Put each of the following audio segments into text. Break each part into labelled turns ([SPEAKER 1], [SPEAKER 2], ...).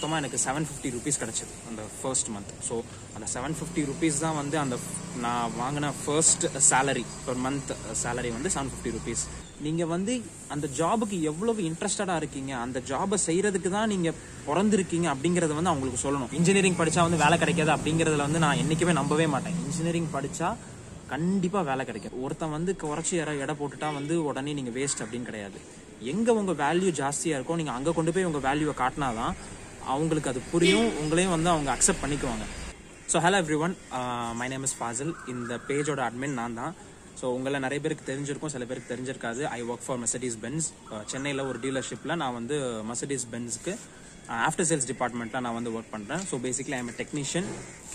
[SPEAKER 1] மொத்தமாக எனக்கு seven fifty rupees கிடச்சிது அந்த ஃபர்ஸ்ட் மந்த் ஸோ அந்த செவன் ஃபிஃப்டி ருபீஸ் தான் வந்து அந்த நான் வாங்கின first salary per month salary வந்து செவன் ஃபிஃப்டி ருபீஸ் நீங்கள் வந்து அந்த ஜாபுக்கு எவ்வளவு இன்ட்ரெஸ்டடாக இருக்கீங்க அந்த ஜாபை செய்கிறதுக்கு தான் நீங்கள் பிறந்திருக்கீங்க அப்படிங்கிறத வந்து அவங்களுக்கு சொல்லணும் இன்ஜினியரிங் படித்தா வந்து வேலை கிடைக்காது அப்படிங்கிறதுல வந்து நான் என்றைக்குமே நம்பவே மாட்டேன் இன்ஜினியரிங் படித்தா கண்டிப்பாக வேலை கிடைக்கும் ஒருத்தன் வந்து குறைச்சி எடை எடை போட்டுட்டா வந்து உடனே நீங்கள் வேஸ்ட் அப்படின்னு கிடையாது எங்கே உங்கள் வேல்யூ ஜாஸ்தியாக இருக்கோ நீங்கள் அங்கே கொண்டு போய் உங்கள் வேல்யூவை காட்டினாதான் அவங்களுக்கு அது புரியும் உங்களையும் வந்து அவங்க அக்செப்ட் பண்ணிக்குவாங்க so hello every one my name is Fazil இந்த பேஜோட அட்மின் நான் தான் ஸோ உங்களை நிறைய பேருக்கு தெரிஞ்சிருக்கும் சில பேருக்கு தெரிஞ்சிருக்காது I work for Mercedes Benz சென்னையில் ஒரு டீலர்ஷிப்பில் நான் வந்து மெசடிஸ் பென்ஸ்க்கு ஆஃப்டர் சேல்ஸ் டிபார்ட்மெண்ட்டில் நான் வந்து ஒர்க் பண்ணுறேன் ஸோ பேசிக்கலி ஐம் டெக்னீஷியன்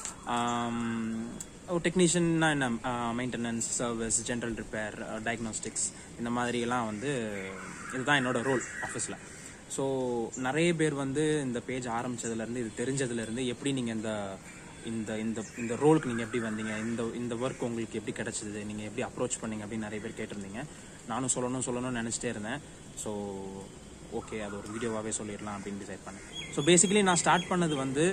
[SPEAKER 1] ஒரு டெக்னீஷியன்னா என்ன maintenance service general repair diagnostics இந்த மாதிரிலாம் வந்து இதுதான் என்னோட ரோல் ஆஃபீஸில் ஸோ நிறைய பேர் வந்து இந்த பேஜ் ஆரம்பிச்சதுலேருந்து இது தெரிஞ்சதுலேருந்து எப்படி நீங்கள் இந்த இந்த இந்த இந்த ரோலுக்கு நீங்கள் எப்படி வந்தீங்க இந்த இந்த ஒர்க் உங்களுக்கு எப்படி கிடைச்சது நீங்கள் எப்படி அப்ரோச் பண்ணீங்க அப்படின்னு நிறைய பேர் கேட்டிருந்தீங்க நானும் சொல்லணும் சொல்லணும்னு நினச்சிட்டே இருந்தேன் ஸோ ஓகே அது ஒரு வீடியோவாகவே சொல்லிடலாம் அப்படின்னு டிசைட் பண்ணேன் ஸோ பேசிக்கலி நான் ஸ்டார்ட் பண்ணது வந்து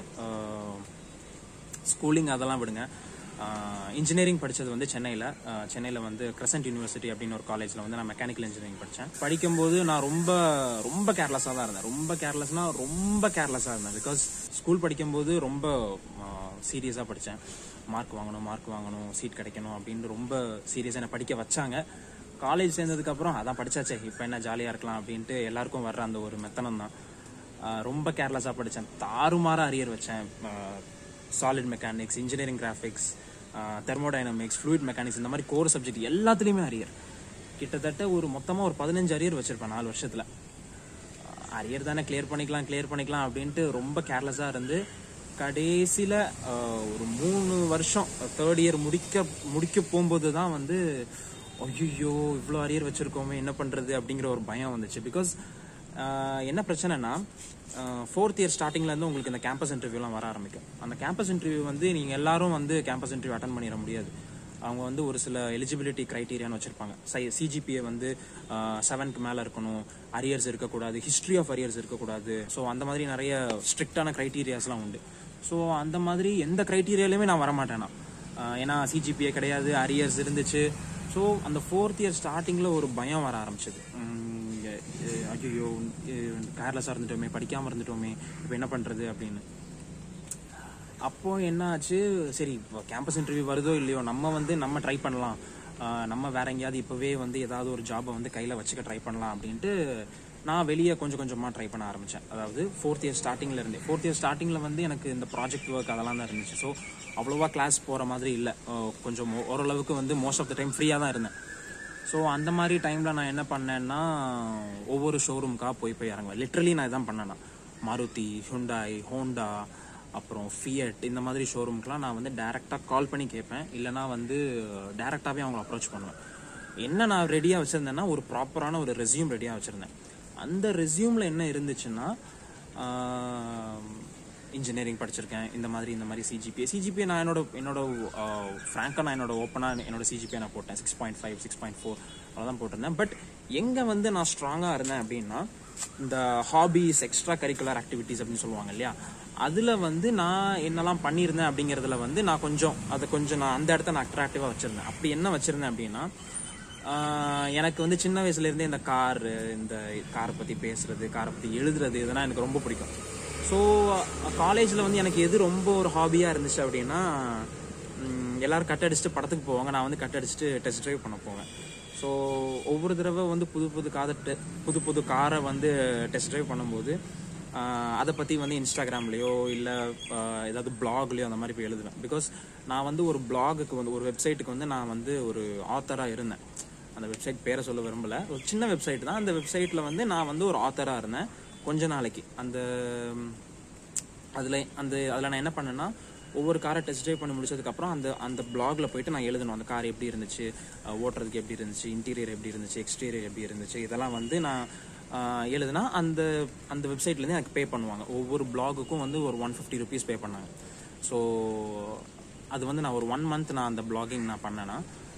[SPEAKER 1] ஸ்கூலிங் அதெல்லாம் விடுங்க இன்ஜினியரிங் படித்தது வந்து சென்னையில் சென்னையில் வந்து கிரசன்ட் யூனிவர்சிட்டி அப்படின்னு ஒரு காலேஜில் வந்து நான் மெக்கானிக்கல் இன்ஜினியரிங் படித்தேன் படிக்கும்போது நான் ரொம்ப ரொம்ப கேர்லெஸ்ஸாக தான் இருந்தேன் ரொம்ப கேர்லெஸ்னால் ரொம்ப கேர்லெஸ்ஸாக இருந்தேன் பிகாஸ் ஸ்கூல் படிக்கும்போது ரொம்ப சீரியஸாக படித்தேன் மார்க் வாங்கணும் மார்க் வாங்கணும் சீட் கிடைக்கணும் அப்படின்னு ரொம்ப சீரியஸாக என்னை படிக்க வச்சாங்க காலேஜ் சேர்ந்ததுக்கப்புறம் அதான் படிச்சாச்சே இப்போ என்ன ஜாலியாக இருக்கலாம் அப்படின்ட்டு எல்லாருக்கும் வர்ற அந்த ஒரு மெத்தனம் தான் ரொம்ப கேர்லெஸ்ஸாக படித்தேன் தாறுமாறாக அரியர் வச்சேன் solid mechanics engineering graphics thermodynamics fluid mechanics இந்த மாதிரி கோர் சப்ஜெக்ட் எல்லாத்துலேயுமே அரியர் கிட்டத்தட்ட ஒரு மொத்தமாக ஒரு பதினஞ்சு அரியர் வச்சுருப்பேன் நாலு வருஷத்தில் அரியர் தானே கிளியர் பண்ணிக்கலாம் கிளியர் பண்ணிக்கலாம் அப்படின்ட்டு ரொம்ப கேர்லெஸ்ஸாக இருந்து கடைசியில் ஒரு மூணு வருஷம் தேர்ட் இயர் முடிக்க முடிக்க போகும்போது தான் வந்து ஐயோ இவ்வளோ அரியர் வச்சுருக்கோமே என்ன பண்ணுறது அப்படிங்கிற ஒரு பயம் வந்துச்சு பிகாஸ் என்ன பிரச்சனைனா ஃபோர்த் இயர் ஸ்டார்டிங்லேருந்து உங்களுக்கு இந்த கேம்பஸ் இன்டர்வியூலாம் வர ஆரம்பிக்கும் அந்த கேம்பஸ் இன்டர்வியூ வந்து நீங்கள் எல்லாரும் வந்து கேம்பஸ் இன்டர்வியூ அட்டன் பண்ணிட முடியாது அவங்க வந்து ஒரு சில எலிஜிபிலிட்டி க்ரைட்டீரியான்னு வச்சுருப்பாங்க சை சிஜிபிஏ வந்து செவன்க்கு மேலே இருக்கணும் அரியர்ஸ் இருக்கக்கூடாது ஹிஸ்ட்ரி ஆஃப் அரியர்ஸ் இருக்கக்கூடாது ஸோ அந்த மாதிரி நிறைய ஸ்ட்ரிக்டான க்ரைட்டீரியாஸ்லாம் உண்டு ஸோ அந்த மாதிரி எந்த க்ரைட்டீரியாலையுமே நான் வரமாட்டேன் நான் ஏன்னா சிஜிபிஏ கிடையாது அரியர்ஸ் இருந்துச்சு ஸோ அந்த ஃபோர்த் இயர் ஸ்டார்டிங்கில் ஒரு பயம் வர ஆரம்பிச்சது ஐயோ கேர்லெஸ்ஸாக இருந்துட்டோமே படிக்காமல் இருந்துட்டோமே இப்போ என்ன பண்ணுறது அப்படின்னு அப்போ என்ன ஆச்சு சரி இப்போ கேம்பஸ் இன்டர்வியூ வருதோ இல்லையோ நம்ம வந்து நம்ம ட்ரை பண்ணலாம் நம்ம வேற எங்கேயாவது இப்போவே வந்து ஏதாவது ஒரு ஜாபை வந்து கையில் வச்சுக்க ட்ரை பண்ணலாம் அப்படின்ட்டு நான் வெளியே கொஞ்சம் கொஞ்சமாக ட்ரை பண்ண ஆரம்பித்தேன் அதாவது ஃபோர்த் இயர் ஸ்டார்டிங்கில் இருந்தே ஃபோர்த் இயர் ஸ்டார்டிங்கில் வந்து எனக்கு இந்த ப்ராஜெக்ட் ஒர்க் அதெல்லாம் தான் இருந்துச்சு ஸோ அவ்வளோவா கிளாஸ் போகிற மாதிரி இல்லை கொஞ்சம் ஓரளவுக்கு வந்து மோஸ்ட் ஆஃப் த டைம் ஃப்ரீயாக தான் இருந்தேன் ஸோ அந்த மாதிரி டைமில் நான் என்ன பண்ணேன்னா ஒவ்வொரு ஷோரூமுக்காக போய் போய் இறங்குவேன் லிட்ரலி நான் இதான் பண்ணேன்னா மாருதி ஹுண்டாய் ஹோண்டா அப்புறம் ஃபியட் இந்த மாதிரி ஷோரூமுக்கெலாம் நான் வந்து டேரெக்டாக கால் பண்ணி கேட்பேன் இல்லைனா வந்து டேரெக்டாகவே அவங்கள அப்ரோச் பண்ணுவேன் என்ன நான் ரெடியாக வச்சுருந்தேன்னா ஒரு ப்ராப்பரான ஒரு ரெசியூம் ரெடியாக வச்சுருந்தேன் அந்த ரெசியூமில் என்ன இருந்துச்சுன்னா இன்ஜினியரிங் படிச்சிருக்கேன் இந்த மாதிரி இந்த மாதிரி சிஜிபிஏ சிஜிபிஏ நான் என்னோட என்னோட ஃப்ராங்காக நான் என்னோட ஓப்பனாக என்னோட சிஜிபிஏ நான் போட்டேன் six point five six point four அவ்வளோதான் போட்டிருந்தேன் பட் எங்கே வந்து நான் ஸ்ட்ராங்காக இருந்தேன் அப்படின்னா இந்த ஹாபிஸ் எக்ஸ்ட்ரா கரிக்குலர் ஆக்டிவிட்டீஸ் அப்படின்னு சொல்லுவாங்க இல்லையா அதில் வந்து நான் என்னெல்லாம் பண்ணியிருந்தேன் அப்படிங்கிறதுல வந்து நான் கொஞ்சம் அதை கொஞ்சம் நான் அந்த இடத்த நான் அட்ராக்டிவாக வச்சுருந்தேன் அப்படி என்ன வச்சுருந்தேன் அப்படின்னா எனக்கு வந்து சின்ன வயசுலேருந்தே இந்த கார் இந்த காரை பற்றி பேசுறது காரை பற்றி எழுதுறது இதெல்லாம் எனக்கு ரொம்ப பிடிக்கும் ஸோ காலேஜில் வந்து எனக்கு எது ரொம்ப ஒரு ஹாபியாக இருந்துச்சு அப்படின்னா எல்லோரும் கட் அடிச்சுட்டு படத்துக்கு போவாங்க நான் வந்து கட் அடிச்சுட்டு டெஸ்ட் ட்ரைவ் பண்ண போவேன் ஸோ ஒவ்வொரு தடவை வந்து புது புது காதை புது புது காரை வந்து டெஸ்ட் ட்ரைவ் பண்ணும்போது அதை பற்றி வந்து இன்ஸ்டாகிராம்லேயோ இல்லை ஏதாவது பிளாக்லேயோ அந்த மாதிரி போய் எழுதுவேன் பிகாஸ் நான் வந்து ஒரு பிளாகுக்கு வந்து ஒரு வெப்சைட்டுக்கு வந்து நான் வந்து ஒரு ஆத்தராக இருந்தேன் அந்த வெப்சைட் பேரை சொல்ல விரும்பலை ஒரு சின்ன வெப்சைட் தான் அந்த வெப்சைட்டில் வந்து நான் வந்து ஒரு ஆத்தராக இருந்தேன் கொஞ்ச நாளைக்கு அந்த அதில் அந்த அதில் நான் என்ன பண்ணேன்னா ஒவ்வொரு காரை டெஸ்ட் ட்ரைவ் பண்ணி முடிச்சதுக்கப்புறம் அந்த அந்த பிளாகில் போயிட்டு நான் எழுதணும் அந்த கார் எப்படி இருந்துச்சு ஓட்டுறதுக்கு எப்படி இருந்துச்சு இன்டீரியர் எப்படி இருந்துச்சு எக்ஸ்டீரியர் எப்படி இருந்துச்சு இதெல்லாம் வந்து நான் எழுதுனா அந்த அந்த வெப்சைட்லேருந்து எனக்கு பே பண்ணுவாங்க ஒவ்வொரு பிளாகுக்கும் வந்து ஒரு ஒன் ஃபிஃப்டி ருபீஸ் பே பண்ணாங்க ஸோ அது வந்து நான் ஒரு ஒன் மந்த் நான் அந்த பிளாகிங் நான் பண்ணேன்னா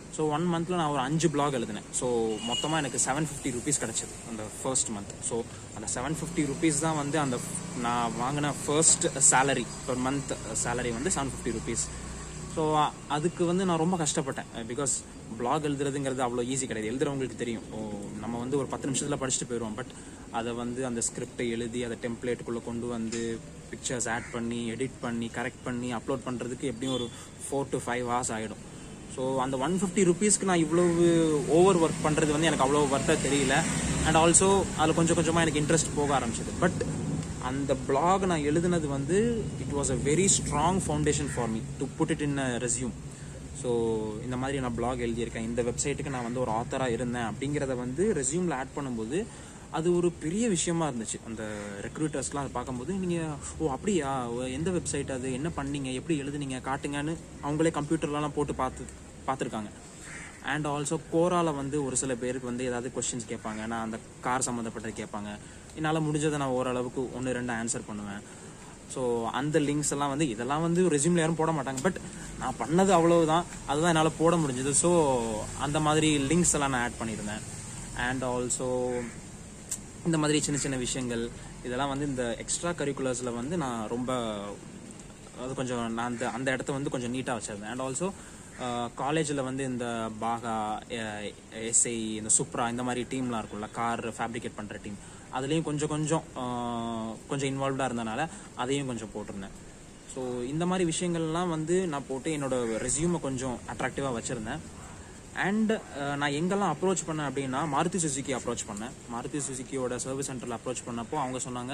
[SPEAKER 1] ஸோ ஒன் மந்த்தில் நான் ஒரு அஞ்சு பிளாக் எழுதினேன் ஸோ மொத்தமாக எனக்கு செவன் ஃபிஃப்டி ருபீஸ் கிடச்சிது அந்த ஃபர்ஸ்ட் மந்த் ஸோ அந்த செவன் ஃபிஃப்டி ருபீஸ் தான் வந்து அந்த நான் வாங்கின first salary per month salary வந்து செவன் ஃபிஃப்டி ருபீஸ் ஸோ அதுக்கு வந்து நான் ரொம்ப கஷ்டப்பட்டேன் பிகாஸ் பிளாக் எழுதுறதுங்கிறது அவ்வளோ ஈஸி கிடையாது எழுதுறவங்களுக்கு தெரியும் ஓ நம்ம வந்து ஒரு பத்து நிமிஷத்தில் படிச்சுட்டு போயிடுவோம் பட் அதை வந்து அந்த ஸ்கிரிப்டை எழுதி அதை டெம்ப்ளேட்டுக்குள்ளே கொண்டு வந்து பிக்சர்ஸ் ஆட் பண்ணி எடிட் பண்ணி கரெக்ட் பண்ணி அப்லோட் பண்ணுறதுக்கு எப்படியும் ஒரு ஃபோர் டு ஃபைவ் ஹவர்ஸ் ஆகிடும் ஸோ அந்த ஒன் ஃபிஃப்டி ருபீஸ்க்கு நான் இவ்வளவு ஓவர் ஒர்க் பண்ணுறது வந்து எனக்கு அவ்வளோ ஒர்த்தாக தெரியல அண்ட் ஆல்சோ அதில் கொஞ்சம் கொஞ்சமாக எனக்கு இன்ட்ரெஸ்ட் போக ஆரம்பிச்சது பட் அந்த பிளாக் நான் எழுதுனது வந்து it was a very strong foundation for me to put it in a resume so இந்த மாதிரி நான் பிளாக் எழுதியிருக்கேன் இந்த வெப்சைட்டுக்கு நான் வந்து ஒரு ஆத்தராக இருந்தேன் அப்படிங்கிறத வந்து ரெஸ்யூமில் ஆட் பண்ணும்போது அது ஒரு பெரிய விஷயமா இருந்துச்சு அந்த ரெக்ரூட்டர்ஸ்லாம் அதை பார்க்கும்போது நீங்கள் ஓ அப்படியா ஓ, எந்த வெப்சைட் அது என்ன பண்ணீங்க எப்படி எழுதுனீங்க காட்டுங்கன்னு அவங்களே கம்ப்யூட்டர்லலாம் போட்டு பார்த்து பார்த்துருக்காங்க அண்ட் ஆல்சோ கோரால வந்து ஒரு சில பேருக்கு வந்து ஏதாவது கொஸ்டின்ஸ் கேட்பாங்க நான் அந்த கார் சம்மந்தப்பட்டது கேட்பாங்க என்னால் முடிஞ்சதை நான் ஓரளவுக்கு ஒன்று ரெண்டு ஆன்சர் பண்ணுவேன் ஸோ அந்த லிங்க்ஸ் எல்லாம் வந்து இதெல்லாம் வந்து ரெஸ்யூமில் யாரும் போட மாட்டாங்க பட் நான் பண்ணது அவ்வளவுதான் அதுதான் என்னால் போட முடிஞ்சது ஸோ அந்த மாதிரி லிங்க்ஸ் எல்லாம் நான் ஆட் பண்ணியிருந்தேன் அண்ட் ஆல்சோ இந்த மாதிரி சின்ன சின்ன விஷயங்கள் இதெல்லாம் வந்து இந்த எக்ஸ்ட்ரா கரிக்குலர்ஸில் வந்து நான் ரொம்ப அது கொஞ்சம் நான் அந்த அந்த இடத்த வந்து கொஞ்சம் நீட்டாக வச்சிருந்தேன் அண்ட் ஆல்சோ காலேஜில் வந்து இந்த பாகா எஸ்ஐ இந்த சுப்ரா இந்த மாதிரி டீம்லாம் இருக்கும்ல கார் ஃபேப்ரிகேட் பண்ணுற டீம் அதுலேயும் கொஞ்சம் கொஞ்சம் அஹ், கொஞ்சம் இன்வால்வ்டாக இருந்தனால அதையும் கொஞ்சம் போட்டிருந்தேன் ஸோ இந்த மாதிரி விஷயங்கள்லாம் வந்து நான் போட்டு என்னோட ரெஸ்யூமை கொஞ்சம் அட்ராக்டிவாக வச்சுருந்தேன் அண்ட் நான் எங்கெல்லாம் அப்ரோச் பண்ணேன் அப்படின்னா மாருதி சுசுக்கி அப்ரோச் பண்ணேன் மாருதி சுசுக்கியோட சர்வீஸ் சென்டரில் அப்ரோச் பண்ணப்போ அவங்க சொன்னாங்க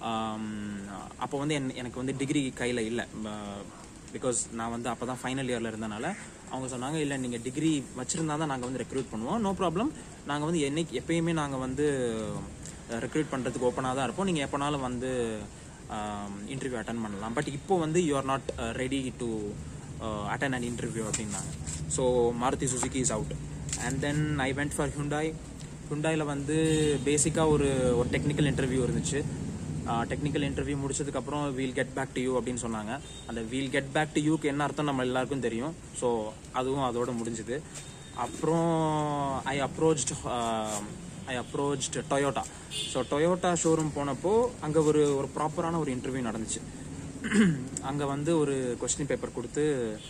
[SPEAKER 1] அப்போ வந்து என் எனக்கு வந்து டிகிரி கையில் இல்லை பிகாஸ் நான் வந்து அப்போ தான் ஃபைனல் இயரில் இருந்தனால அவங்க சொன்னாங்க இல்லை நீங்கள் டிகிரி வச்சுருந்தா தான் நாங்கள் வந்து ரெக்ரூட் பண்ணுவோம் நோ ப்ராப்ளம் நாங்கள் வந்து என்னைக்கு எப்பயுமே நாங்கள் வந்து ரெக்ரூட் பண்ணுறதுக்கு ஓப்பனாக தான் இருப்போம் நீங்கள் எப்போனாலும் வந்து இன்டர்வியூ அட்டன் பண்ணலாம் பட் இப்போ வந்து you are not ready to attend and interview அப்படின்னாங்க so Maruti Suzuki is out and then I went for Hyundai ஹுண்டாயில் வந்து பேசிக்காக ஒரு ஒரு டெக்னிக்கல் இன்டர்வியூ இருந்துச்சு டெக்னிக்கல் இன்டர்வியூ முடிச்சதுக்கப்புறம் we'll get back to you அப்படின்னு சொன்னாங்க அந்த வீல் கெட் பேக் டு யூக்கு என்ன அர்த்தம் நம்ம எல்லாருக்கும் தெரியும் ஸோ அதுவும் அதோட முடிஞ்சுது அப்புறம் I approached I approached Toyota so Toyota showroom போனப்போ அங்கே ஒரு ஒரு ப்ராப்பரான ஒரு இன்டர்வியூ நடந்துச்சு அங்கே வந்து ஒரு கொஸ்டின் பேப்பர் கொடுத்து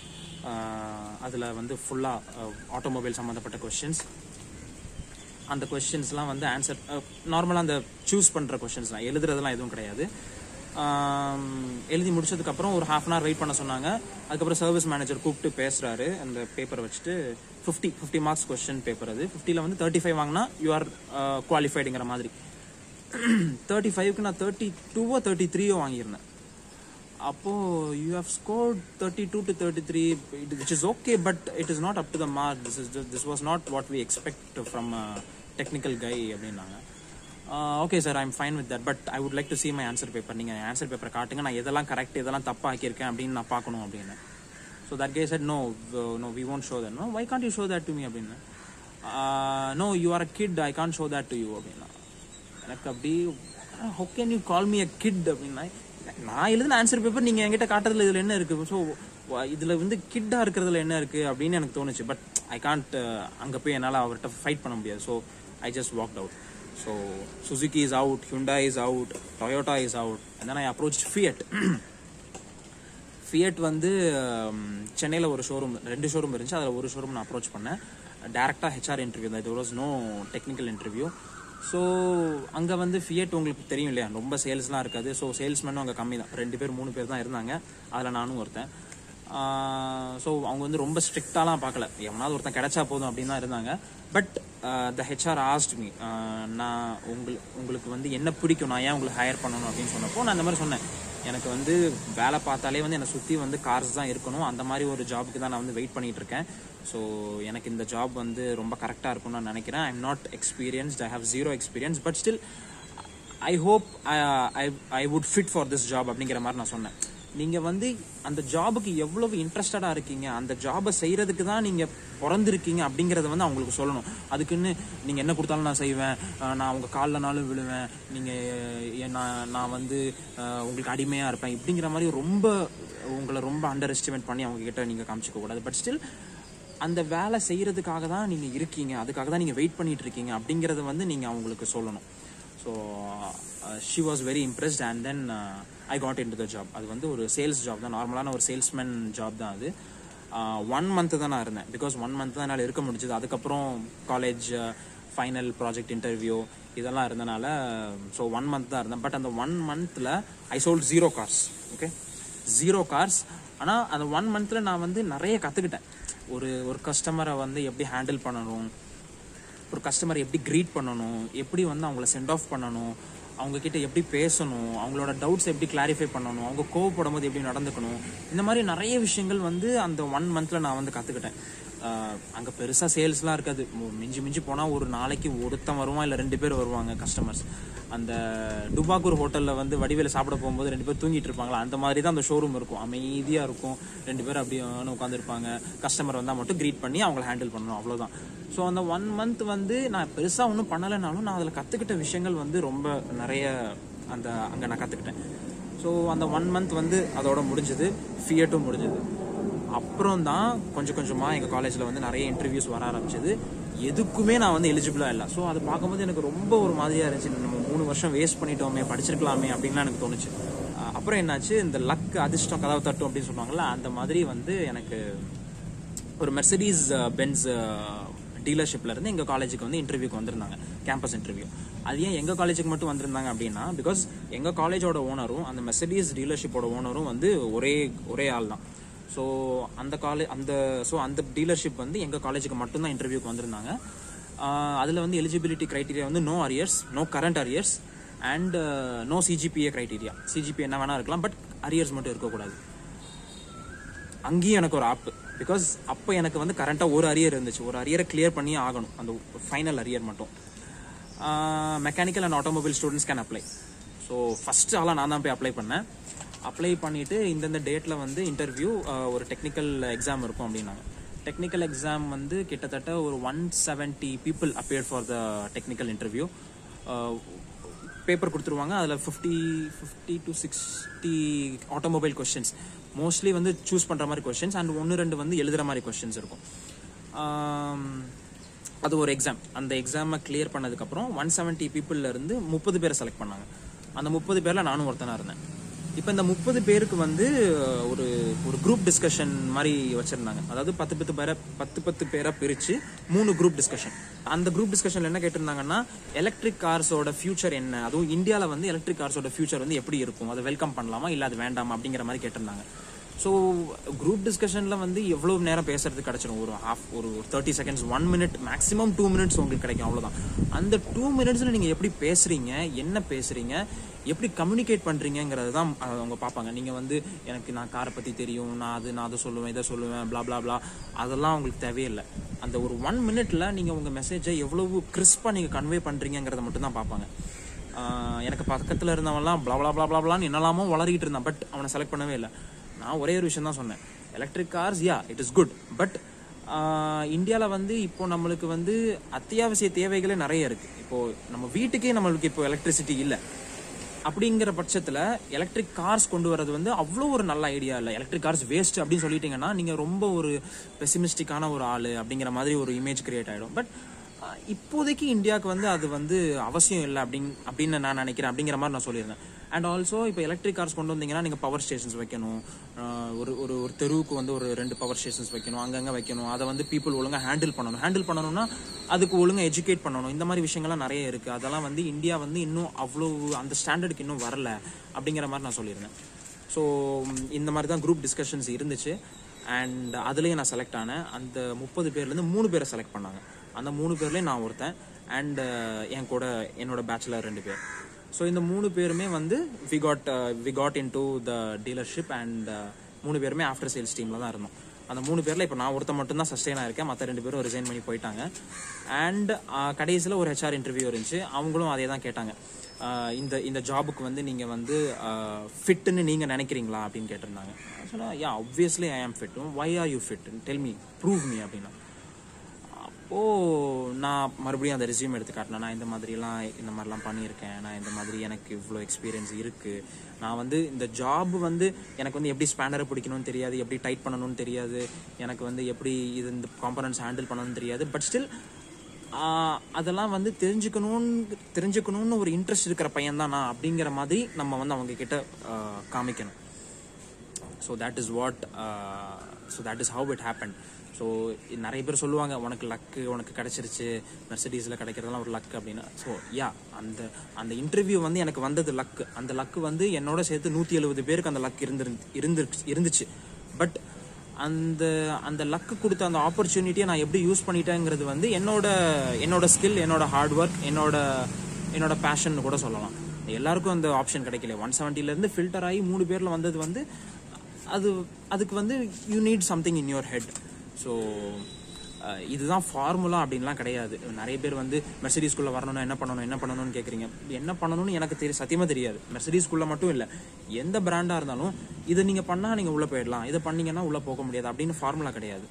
[SPEAKER 1] அதில் வந்து ஃபுல்லாக ஆட்டோமொபைல் சம்மந்தப்பட்ட கொஸ்டின்ஸ் அந்த கொஸ்டின்ஸ்லாம் வந்து ஆன்சர் நார்மலாக அந்த சூஸ் பண்ணுற கொஸ்டின்ஸ்லாம் எழுதுறதெல்லாம் எதுவும் கிடையாது ஆம், எழுதி முடிச்சதுக்கப்புறம் ஒரு ஹாஃப் அன் ஹவர் வெயிட் பண்ண சொன்னாங்க அதுக்கப்புறம் சர்வீஸ் மேனேஜர் கூப்பிட்டு பேசுகிறாரு அந்த பேப்பரை வச்சுட்டு fifty fifty marks question paper அது ஃபிஃப்டியில் வந்து தேர்ட்டி ஃபைவ் வாங்கினா யூ ஆர் குவாலிஃபைடுங்கிற மாதிரி தேர்ட்டி ஃபைவ்க்கு நான் தேர்ட்டி டூவோ தேர்ட்டி த்ரீயோ வாங்கியிருந்தேன் அப்போ you have scored thirty two to thirty three which is okay but it is not up to the mark this is this was not what we expect from technical guy அப்படின்னாங்க okay sir I'm fine with that but I would like to see my answer paper நீங்கள் answer paper காட்டுங்க நான் எதெல்லாம் correct எதெல்லாம் தப்பாக ஆக்கியிருக்கேன் அப்படின்னு நான் பார்க்கணும் அப்படின்னு so that he said no no we won't show that no why can't you show that to me அப்படின்னு no you are a kid I can't show that to you அப்படின்னா எனக்கு அப்படி how can you call me a kid அப்படின்னா நான் எழுதின answer paper நீங்கள் என்கிட்ட காட்டுறதுல இதில் என்ன இருக்குது ஸோ இதில் வந்து கிட்டாக இருக்கிறதுல என்ன இருக்குது அப்படின்னு எனக்கு தோணுச்சு பட் ஐ கான்ட் அங்கே போய் என்னால் அவர்கிட்ட ஃபைட் பண்ண முடியாது so I just walked out so Suzuki is out Hyundai is out Toyota is out and then I approach Fiat Fiat வந்து சென்னையில் ஒரு ஷோரூம் ரெண்டு ஷோரூம் இருந்துச்சு அதில் ஒரு ஷோரூம் நான் அப்ரோச் பண்ணேன் டேரெக்டாக ஹெச்ஆர் இன்டர்வியூ தான் இது was no technical interview so அங்கே வந்து ஃபியட் உங்களுக்கு தெரியும் இல்லையா ரொம்ப சேல்ஸ்லாம் இருக்காது ஸோ சேல்ஸ்மேனும் அங்கே கம்மி தான் ரெண்டு பேர் மூணு பேர் தான் இருந்தாங்க அதில் நானும் ஒருத்தன் ஸோ அவங்க வந்து ரொம்ப ஸ்ட்ரிக்டாலாம் பார்க்கல எவனாவது ஒருத்தன் கிடைச்சா போதும் அப்படின்னு தான் இருந்தாங்க but the HR asked me நான் உங்களுக்கு உங்களுக்கு வந்து என்ன பிடிக்கும் நான் ஏன் உங்களுக்கு ஹையர் பண்ணணும் அப்படின்னு சொன்னப்போ நான் இந்த மாதிரி சொன்னேன் எனக்கு வந்து வேலை பார்த்தாலே வந்து என்னை சுற்றி வந்து கார்ஸ் தான் இருக்கணும் அந்த மாதிரி ஒரு ஜாபுக்கு தான் நான் வந்து வெயிட் பண்ணிட்டு இருக்கேன் ஸோ எனக்கு இந்த ஜாப் வந்து ரொம்ப கரெக்டாக இருக்கும்னு நான் நினைக்கிறேன் I am not experienced I have zero experience but still I hope I I would fit for this job அப்படிங்கிற மாதிரி நான் சொன்னேன் நீங்கள் வந்து அந்த ஜாபுக்கு எவ்வளவு இன்ட்ரெஸ்டடாக இருக்கீங்க அந்த ஜாபை செய்கிறதுக்கு தான் நீங்கள் பிறந்திருக்கீங்க அப்படிங்கிறத வந்து அவங்களுக்கு சொல்லணும் அதுக்குன்னு நீங்கள் என்ன கொடுத்தாலும் நான் செய்வேன் அஹ் நான் உங்கள் காலில்னாலும் விழுவேன் நீங்கள் நான் நான் வந்து அஹ் உங்களுக்கு அடிமையாக இருப்பேன் இப்படிங்கிற மாதிரி ரொம்ப உங்களை ரொம்ப அண்டர் எஸ்டிமேட் பண்ணி அவங்க கிட்ட நீங்கள் காமிச்சிக்க கூடாது பட் ஸ்டில் அந்த வேலை செய்யறதுக்காக தான் நீங்கள் இருக்கீங்க அதுக்காக தான் நீங்கள் வெயிட் பண்ணிட்டு இருக்கீங்க அப்படிங்கிறத வந்து நீங்கள் அவங்களுக்கு சொல்லணும் so she was very impressed and then I got into the job அது வந்து ஒரு சேல்ஸ் ஜாப் தான் நார்மலான ஒரு சேல்ஸ்மேன் ஜாப் தான் அது ஒன் மந்த் தான் நான் இருந்தேன் பிகாஸ் ஒன் மந்த் தான் என்னால் இருக்க முடிஞ்சது அதுக்கப்புறம் காலேஜ் ஃபைனல் ப்ராஜெக்ட் இன்டர்வியூ இதெல்லாம் இருந்தனால ஸோ ஒன் மந்த் தான் இருந்தேன் பட் அந்த ஒன் மந்த்தில் I sold zero cars okay zero cars ஆனால் அந்த ஒன் மந்த்தில் நான் வந்து நிறைய கற்றுக்கிட்டேன் ஒரு ஒரு கஸ்டமரை வந்து எப்படி ஹேண்டில் பண்ணணும் ஒரு கஸ்டமரை எப்படி க்ரீட் பண்ணணும் எப்படி வந்து அவங்கள சென்ட் ஆஃப் பண்ணணும் அவங்க கிட்ட எப்படி பேசணும் அவங்களோட டவுட்ஸ் எப்படி கிளாரிஃபை பண்ணணும் அவங்க கோவப்படும் போது எப்படி நடந்துக்கணும் இந்த மாதிரி நிறைய விஷயங்கள் வந்து அந்த ஒன் மந்த்ல நான் வந்து கத்துக்கிட்டேன் ஆஹ் அங்க பெருசா சேல்ஸ்லாம் இருக்காது மு- மிஞ்சி மிஞ்சி போனா ஒரு நாளைக்கு ஒருத்தன் வருவான் இல்ல ரெண்டு பேர் வருவாங்க கஸ்டமர்ஸ் அந்த டுபாக்கூர் ஹோட்டல்ல வந்து வடிவேல சாப்பிட போகும்போது ரெண்டு பேர் தூங்கிட்டு இருப்பாங்களா அந்த மாதிரி தான் அந்த ஷோரூம் இருக்கும் அமைதியா இருக்கும் ரெண்டு பேர் அப்படியே உட்காந்துருப்பாங்க கஸ்டமர் வந்தா மட்டும் க்ரீட் பண்ணி அவங்கள ஹேண்டில் பண்ணணும் அவ்வளவுதான் ஸோ அந்த ஒன் மந்த் வந்து நான் பெருசா ஒன்றும் பண்ணலைனாலும் நான் அதில் கத்துக்கிட்ட விஷயங்கள் வந்து ரொம்ப நிறைய அந்த அங்க நான் கத்துக்கிட்டேன் ஸோ அந்த ஒன் மந்த் வந்து அதோட முடிஞ்சது ஃபியட்டும் முடிஞ்சது அப்புறம் தான் கொஞ்சம் கொஞ்சமாக எங்கள் காலேஜில் வந்து நிறைய இன்டர்வியூஸ் வர ஆரம்பிச்சது எதுக்குமே நான் வந்து எலிஜிபிளாக இல்லை ஸோ அது பார்க்கும்போது எனக்கு ரொம்ப ஒரு மாதிரியாக இருந்துச்சு நம்ம மூணு வருஷம் வேஸ்ட் பண்ணிட்டோமே படிச்சிருக்கலாமே அப்படின்லாம் எனக்கு தோணுச்சு அஹ் அப்புறம் என்னாச்சு இந்த லக் அதிர்ஷ்டம் கதவை தட்டும் அப்படின்னு சொல்லுவாங்கல்ல அந்த மாதிரி வந்து எனக்கு ஒரு மெர்சடிஸ் பென்ஸ் டீலர்ஷிப்ல இருந்து எங்க காலேஜுக்கு வந்து இன்டர்வியூக்கு வந்திருந்தாங்க கேம்பஸ் இன்டர்வியூ அது ஏன் எங்க காலேஜுக்கு மட்டும் வந்திருந்தாங்க அப்படின்னா பிகாஸ் எங்க காலேஜோட ஓனரும் அந்த மெர்சடிஸ் டீலர்ஷிப்போட ஓனரும் வந்து ஒரே ஒரே ஆள் தான் ஸோ அந்த காலேஜ் அந்த ஸோ அந்த டீலர்ஷிப் வந்து எங்க காலேஜுக்கு மட்டும்தான் இன்டர்வியூக்கு வந்திருந்தாங்க ஆஹ் அதுல வந்து எலிஜிபிலிட்டி கிரைட்டீரியா வந்து no arrears no current arrears and no CGPA criteria CGPA என்ன வேணா இருக்கலாம் பட் அரியர்ஸ் மட்டும் இருக்கக்கூடாது அங்கேயும் எனக்கு ஒரு ஆப் பிகாஸ் அப்போ எனக்கு வந்து கரண்ட்டாக ஒரு அரியர் இருந்துச்சு ஒரு அரியரை கிளியர் பண்ணியே ஆகணும் அந்த ஃபைனல் அரியர் மட்டும் mechanical and automobile students can apply so first ஆளாக நான் தான் போய் அப்ளை பண்ணேன் அப்ளை பண்ணிட்டு இந்தந்த டேட்டில் வந்து இன்டர்வியூ ஒரு டெக்னிக்கல் எக்ஸாம் இருக்கும் அப்படின்னாங்க டெக்னிக்கல் எக்ஸாம் வந்து கிட்டத்தட்ட ஒரு one seventy people appear for the technical interview paper கொடுத்துருவாங்க அதில் fifty fifty to sixty automobile questions mostly வந்து சூஸ் பண்ணுற மாதிரி கொஷின்ஸ் அண்ட் ஒன்று ரெண்டு வந்து எழுதுகிற மாதிரி கொஷின்ஸ் இருக்கும் ஆம், அது ஒரு எக்ஸாம் அந்த எக்ஸாமை கிளியர் பண்ணதுக்கப்புறம் ஒன் செவன்ட்டி இருந்து முப்பது பேரை செலக்ட் பண்ணாங்க அந்த முப்பது பேரில் நானும் ஒருத்தனாக இருந்தேன் இப்போ இந்த முப்பது பேருக்கு வந்து ஒரு ஒரு குரூப் டிஸ்கஷன் மாதிரி வச்சிருந்தாங்க அதாவது பத்து பத்து பேரை பத்து பத்து பேரை பிரிச்சு மூணு குரூப் டிஸ்கஷன் அந்த குரூப் டிஸ்கஷன்ல என்ன கேட்டிருந்தாங்கன்னா எலக்ட்ரிக் கார்ஸோட ஃபியூச்சர் என்ன அதுவும் இந்தியாவில் வந்து எலக்ட்ரிக் கார்ஸோட ஃபியூச்சர் வந்து எப்படி இருக்கும் அதை வெல்கம் பண்ணலாமா இல்லை அது வேண்டாமா அப்படிங்கிற மாதிரி கேட்டிருந்தாங்க ஸோ குரூப் டிஸ்கஷனில் வந்து எவ்வளோ நேரம் பேசுறதுக்கு கிடைச்சிரும் ஒரு ஹாஃப் ஒரு thirty seconds one minute maximum two minutes உங்களுக்கு கிடைக்கும் அவ்வளோதான் அந்த டூ மினிட்ஸில் நீங்கள் எப்படி பேசுறீங்க என்ன பேசுறீங்க எப்படி கம்யூனிகேட் பண்ணுறீங்கிறது தான் அஹ், அவங்க பார்ப்பாங்க நீங்கள் வந்து எனக்கு நான் காரை பற்றி தெரியும் நான் அது நான் அதை சொல்லுவேன் இதை சொல்லுவேன் blah blah blah அதெல்லாம் அவங்களுக்கு தேவையில்லை அந்த ஒரு ஒன் மினிட்ல நீங்கள் உங்கள் மெசேஜை எவ்வளவு கிறிஸ்பாக நீங்கள் கன்வே பண்ணுறீங்கிறத மட்டும் தான் பார்ப்பாங்க ஆஹ் எனக்கு பக்கத்தில் இருந்தவன்லாம் blah blah blah blah blah என்னெல்லாமோ வளரிக்கிட்டு இருந்தான் பட் அவனை செலக்ட் பண்ணவே இல்லை நான் ஒரே ஒரு விஷயம் தான் சொன்னேன் electric cars yeah it is good but இந்தியாவில் வந்து இப்போ நம்மளுக்கு வந்து அத்தியாவசிய தேவைகளே நிறைய இருக்கு இப்போ நம்ம வீட்டுக்கே நம்மளுக்கு இப்போ எலக்ட்ரிசிட்டி இல்லை அப்படிங்கிற பட்சத்தில் எலக்ட்ரிக் கார்ஸ் கொண்டு வரது வந்து அவ்வளோ ஒரு நல்ல ஐடியா இல்லை எலக்ட்ரிக் கார்ஸ் வேஸ்ட் அப்படின்னு சொல்லிட்டீங்கன்னா நீங்கள் ரொம்ப ஒரு பெசிமிஸ்டிக்கான ஒரு ஆள் அப்படிங்கிற மாதிரி ஒரு இமேஜ் கிரியேட் ஆகிடும் பட் இப்போதைக்கு இந்தியாவுக்கு வந்து அது வந்து அவசியம் இல்லை அப்படிங் அப்படின்னு நான் நினைக்கிறேன் அப்படிங்கிற மாதிரி நான் சொல்லியிருந்தேன் அண்ட் ஆல்சோ இப்போ எலக்ட்ரிக் கார்ஸ் கொண்டு வந்தீங்கன்னா நீங்கள் பவர் ஸ்டேஷன்ஸ் வைக்கணும் ஆஹ் ஒரு ஒரு ஒரு தெருவுக்கு வந்து ஒரு ரெண்டு பவர் ஸ்டேஷன்ஸ் வைக்கணும் அங்கங்கே வைக்கணும் அதை வந்து பீப்புள் ஒழுங்காக ஹேண்டில் பண்ணணும் ஹேண்டில் பண்ணணும்னா அதுக்கு ஒழுங்காக எஜுகேட் பண்ணணும் இந்த மாதிரி விஷயங்கள்லாம் நிறைய இருக்குது அதெல்லாம் வந்து இந்தியா வந்து இன்னும் அவ்வளோ அந்த ஸ்டாண்டர்டுக்கு இன்னும் வரல அப்படிங்கிற மாதிரி நான் சொல்லியிருந்தேன் ஸோ இந்த மாதிரி தான் குரூப் டிஸ்கஷன்ஸ் இருந்துச்சு அண்ட் அதுலேயும் நான் செலக்ட் ஆனேன் அந்த முப்பது பேர்லேருந்து மூணு பேரை செலக்ட் பண்ணாங்க அந்த மூணு பேர்லேயும் நான் ஒருத்தன் அண்ட் என் கூட என்னோட பேச்சுலர் ரெண்டு பேர் ஸோ இந்த மூணு பேருமே வந்து we got we got into the dealership and மூணு பேருமே ஆஃப்டர் சேல்ஸ் டீமில் தான் இருந்தோம் அந்த மூணு பேரில் இப்போ நான் ஒருத்தன் மட்டும் தான் சஸ்டெயின் இருக்கேன் மற்ற ரெண்டு பேரும் ரிசைன் பண்ணி போயிட்டாங்க அண்ட் கடைசியில் ஒரு ஹெச்ஆர் இன்டர்வியூ இருந்துச்சு அவங்களும் அதே தான் கேட்டாங்க ஆஹ் இந்த இந்த ஜாபுக்கு வந்து நீங்கள் வந்து ஃபிட்டுன்னு நீங்கள் நினைக்கிறீங்களா அப்படின்னு கேட்டிருந்தாங்க சொன்னா யா obviously I am fit why are you fit tell me prove me அப்படின்னா ஓ நான் மறுபடியும் அந்த ரெஸ்யூம் எடுத்து காட்டினேன் நான் இந்த மாதிரிலாம் இந்த மாதிரிலாம் பண்ணியிருக்கேன் நான் இந்த மாதிரி எனக்கு இவ்வளோ எக்ஸ்பீரியன்ஸ் இருக்குது நான் வந்து இந்த ஜாப் வந்து எனக்கு வந்து எப்படி ஸ்பேனரை பிடிக்கணும்னு தெரியாது எப்படி டைட் பண்ணணும்னு தெரியாது எனக்கு வந்து எப்படி இது இந்த காம்பனன்ட்ஸ் ஹேண்டில் பண்ணணும்னு தெரியாது பட் ஸ்டில் அதெல்லாம் வந்து தெரிஞ்சுக்கணும்னு தெரிஞ்சுக்கணும்னு ஒரு இன்ட்ரெஸ்ட் இருக்கிற பையன் தான் நான் அப்படிங்கிற மாதிரி நம்ம வந்து அவங்க கிட்ட ஆஹ், காமிக்கணும் so that is what so that is how it happen so நிறைய பேர் சொல்லுவாங்க உனக்கு லக்கு உனக்கு கிடைச்சிருச்சு மெர்சடிஸில் கிடைக்கிறதெல்லாம் ஒரு லக் அப்படின்னு ஸோ யா அந்த அந்த இன்டர்வியூ வந்து எனக்கு வந்தது லக்கு அந்த லக்கு வந்து என்னோட சேர்த்து நூற்றி எழுபது பேருக்கு அந்த லக் இருந்து இருந்து இருந்துச்சு பட் அந்த அந்த லக்கு கொடுத்த அந்த ஆப்பர்ச்சுனிட்டியை நான் எப்படி யூஸ் பண்ணிட்டேங்கிறது வந்து என்னோட என்னோட ஸ்கில் என்னோட ஹார்ட் ஒர்க் என்னோட என்னோட பேஷன் கூட சொல்லலாம் எல்லாருக்கும் அந்த ஆப்ஷன் கிடைக்கல ஒன் செவன்ட்டிலேருந்து ஃபில்டர் ஆகி மூணு பேரில் வந்தது வந்து அது அதுக்கு வந்து you need something in your head so இதுதான் ஃபார்முலா அப்படின்லாம் கிடையாது நிறைய பேர் வந்து மெர்சடிஸ்குள்ளே வரணும்னா என்ன பண்ணணும் என்ன பண்ணணும்னு கேட்குறீங்க என்ன பண்ணணும்னு எனக்கு தெரியும் சத்தியமாக தெரியாது மெர்சடிஸ்குள்ளே மட்டும் இல்லை எந்த பிராண்டாக இருந்தாலும் இதை நீங்கள் பண்ணால் நீங்கள் உள்ளே போயிடலாம் இதை பண்ணீங்கன்னா உள்ளே போக முடியாது அப்படின்னு ஃபார்முலா கிடையாது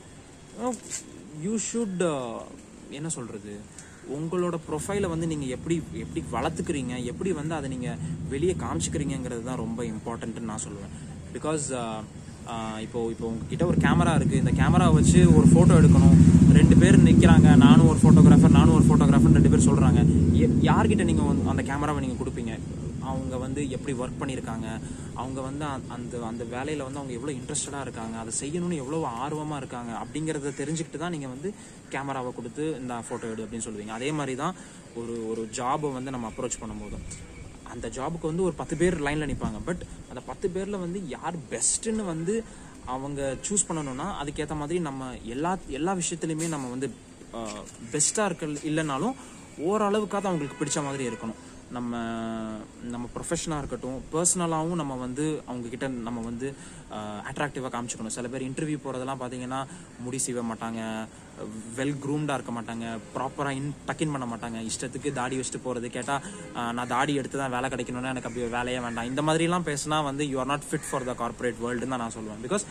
[SPEAKER 1] யூ ஷுட் என்ன சொல்கிறது உங்களோட ப்ரொஃபைலை வந்து நீங்கள் எப்படி எப்படி வளர்த்துக்கிறீங்க எப்படி வந்து அதை நீங்கள் வெளியே காமிச்சிக்கிறீங்கிறது தான் ரொம்ப இம்பார்ட்டன்ட்னு நான் சொல்லுவேன் பிகாஸ் இப்போ இப்போ உங்ககிட்ட ஒரு கேமரா இருக்குது இந்த கேமரா வச்சு ஒரு ஃபோட்டோ எடுக்கணும் ரெண்டு பேர் நிற்கிறாங்க நானும் ஒரு ஃபோட்டோகிராஃபர் நானும் ஒரு ஃபோட்டோகிராஃபர் ரெண்டு பேர் சொல்கிறாங்க யார்கிட்ட நீங்கள் அந்த கேமராவை நீங்கள் கொடுப்பீங்க அவங்க வந்து எப்படி ஒர்க் பண்ணியிருக்காங்க அவங்க வந்து அந்த- அந்த அந்த வேலையில் வந்து அவங்க எவ்வளோ இன்ட்ரெஸ்டடாக இருக்காங்க அதை செய்யணும்னு எவ்வளோ ஆர்வமாக இருக்காங்க அப்படிங்கிறத தெரிஞ்சுக்கிட்டு தான் நீங்கள் வந்து கேமராவை கொடுத்து இந்த ஃபோட்டோ எடு அப்படின்னு சொல்லுவீங்க அதே மாதிரி தான் ஒரு ஒரு ஜாபை வந்து நம்ம அப்ரோச் பண்ணும்போதும் அந்த ஜாபுக்கு வந்து ஒரு பத்து பேர் லைனில் நிற்பாங்க பட் அந்த பத்து பேரில் வந்து யார் பெஸ்ட்டுன்னு வந்து அவங்க சூஸ் பண்ணணும்னா அதுக்கேற்ற மாதிரி நம்ம எல்லா எல்லா விஷயத்துலையுமே நம்ம வந்து பெஸ்ட்டாக இருக்க இல்லைனாலும் ஓரளவுக்காவது அவங்களுக்கு பிடிச்ச மாதிரி இருக்கணும் நம்ம நம்ம ப்ரொஃபஷனாக இருக்கட்டும் பர்சனலாகவும் நம்ம வந்து அவங்க கிட்ட நம்ம வந்து அட்ராக்டிவாக காமிச்சுக்கணும் சில பேர் இன்டர்வியூ போகிறதெல்லாம் பார்த்தீங்கன்னா முடி சீவ மாட்டாங்க வெல் க்ரூம்டாக இருக்க மாட்டாங்க ப்ராப்பராக இன் டக்கின் பண்ண மாட்டாங்க இஷ்டத்துக்கு தாடி வச்சுட்டு போகிறது கேட்டால் நான் தாடி எடுத்து தான் வேலை கிடைக்கணும்னா எனக்கு அப்படி வேலையே வேண்டாம் இந்த மாதிரிலாம் பேசினா வந்து you are not fit for the corporate வேர்ல்டுன்னு தான் நான் சொல்லுவேன் பிகாஸ்